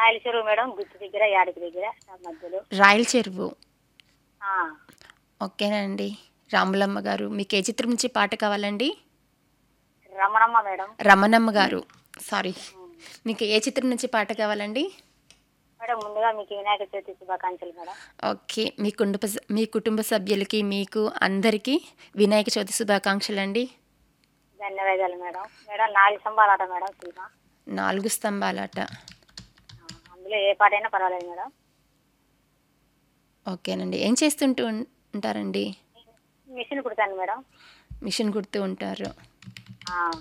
రాయల చెరువు మేడం గుత్తి దగ్గర యాడికి దగ్గర ఆ మధ్యలో రాయల చెరువు ఆ, ఓకేనండి రాములమ్మ గారు మీకు ఏ చిత్రం నుంచి పాట కావాలండి రమణమ్మ మేడం రమణమ్మ గారు సారీ మీకు ఏ చిత్రం నుంచి పాట కావాలండి మేడం ముందుగా మీకు వినాయక చవితి శుభాకాంక్షలు మేడం ఓకే మీ కుటుంబ స- మీ కుటుంబ సభ్యులకి మీకు అందరికీ వినాయక చవితి శుభాకాంక్షలు అండి ధన్యవాదాలు మేడం మేడం నాలుగు సంబాలాట మేడం సినిమా నాలుగు స్తంభాలాట ఆ, అందులో ఏ పాట అయినా పర్వాలేదు మేడం ఓకేనండి ఏం చేస్తుంటూ ఉం- ఉంటారండి మిషన్ కుడతాను మేడం మిషన్ కుడుతూ ఉంటారు ఆ,